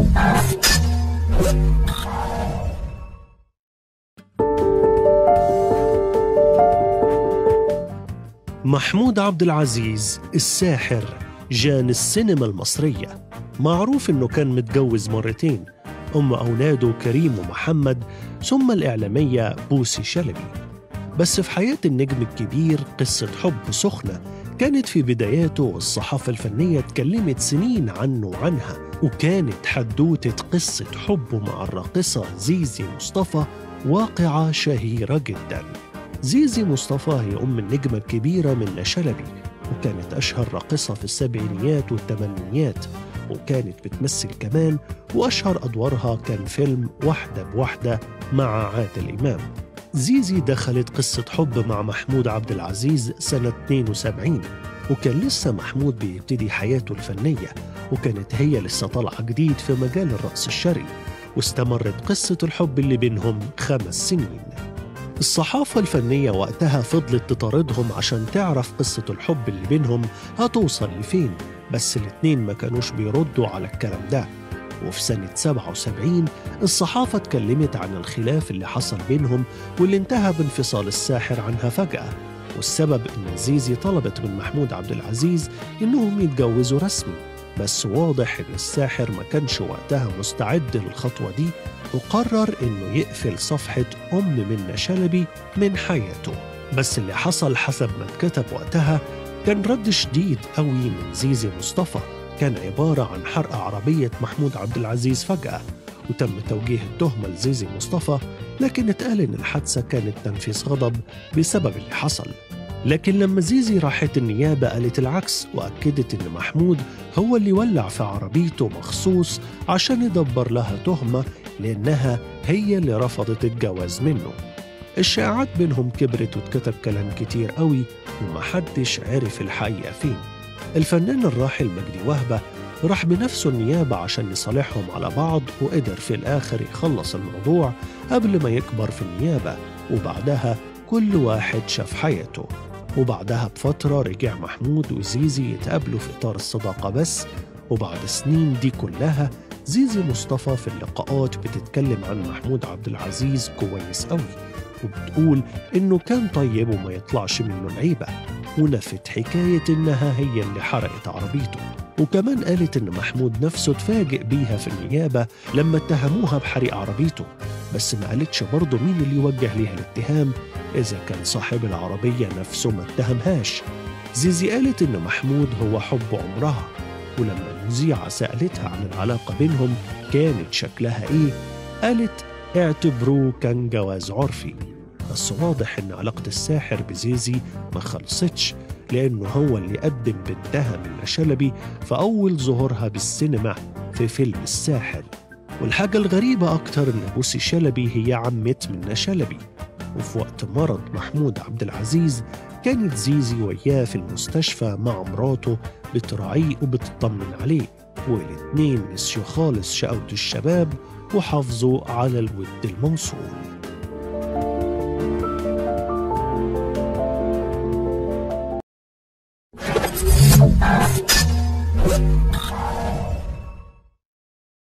محمود عبد العزيز الساحر جان السينما المصرية معروف إنه كان متجوز مرتين أم أولاده كريم ومحمد ثم الإعلامية بوسي شلبي بس في حياة النجم الكبير قصة حب سخنة كانت في بداياته والصحافة الفنية اتكلمت سنين عنه وعنها وكانت حدوتة قصة حبه مع الراقصة زيزي مصطفى واقعة شهيرة جدا زيزي مصطفى هي أم النجمة الكبيرة من شلبي وكانت أشهر راقصة في السبعينيات والثمانينيات وكانت بتمثل كمان وأشهر أدوارها كان فيلم واحدة بواحدة مع عادل إمام زيزي دخلت قصة حب مع محمود عبد العزيز سنة 72 وكان لسه محمود بيبتدي حياته الفنية وكانت هي لسه طالعة جديد في مجال الرقص الشرقي واستمرت قصة الحب اللي بينهم خمس سنين الصحافة الفنية وقتها فضلت تطاردهم عشان تعرف قصة الحب اللي بينهم هتوصل لفين بس الاتنين ما كانوش بيردوا على الكلام ده وفي سنة 77 الصحافة اتكلمت عن الخلاف اللي حصل بينهم واللي انتهى بانفصال الساحر عنها فجأة والسبب إن زيزي طلبت من محمود عبد العزيز إنهم يتجوزوا رسمي بس واضح إن الساحر ما كانش وقتها مستعد للخطوة دي وقرر إنه يقفل صفحة أم منة شلبي من حياته بس اللي حصل حسب ما اتكتب وقتها كان رد شديد قوي من زيزي مصطفى كان عبارة عن حرق عربية محمود عبد العزيز فجأة وتم توجيه التهمة لزيزي مصطفى لكن اتقال إن الحادثة كانت تنفيذ غضب بسبب اللي حصل لكن لما زيزي راحت النيابة قالت العكس وأكدت إن محمود هو اللي ولع في عربيته مخصوص عشان يدبر لها تهمة لأنها هي اللي رفضت الجواز منه الشائعات بينهم كبرت واتكتب كلام كتير قوي ومحدش عرف الحقيقة فين الفنان الراحل مجدي وهبة راح بنفسه النيابة عشان يصالحهم على بعض وقدر في الآخر يخلص الموضوع قبل ما يكبر في النيابة وبعدها كل واحد شاف حياته وبعدها بفترة رجع محمود وزيزي يتقابلوا في إطار الصداقة بس وبعد سنين دي كلها زيزي مصطفى في اللقاءات بتتكلم عن محمود عبد العزيز كويس قوي وبتقول إنه كان طيب وما يطلعش منه العيبة ونفت حكاية إنها هي اللي حرقت عربيته وكمان قالت إن محمود نفسه اتفاجئ بيها في النيابة لما اتهموها بحريق عربيته بس ما قالتش برضه مين اللي يوجه ليها الاتهام إذا كان صاحب العربية نفسه ما اتهمهاش زيزي قالت إن محمود هو حب عمرها ولما المذيعة سألتها عن العلاقة بينهم كانت شكلها إيه قالت اعتبروه كان جواز عرفي بس واضح إن علاقة الساحر بزيزي ما خلصتش لأنه هو اللي قدم بنتها من شلبي في أول ظهورها بالسينما في فيلم الساحر والحاجة الغريبة أكتر إن بوسي شلبي هي عمة منة شلبي وفي وقت مرض محمود عبد العزيز كانت زيزي وياه في المستشفى مع مراته بتراعيه وبتطمن عليه والاتنين نسيوا خالص شقاوة الشباب وحافظوا على الود الموصول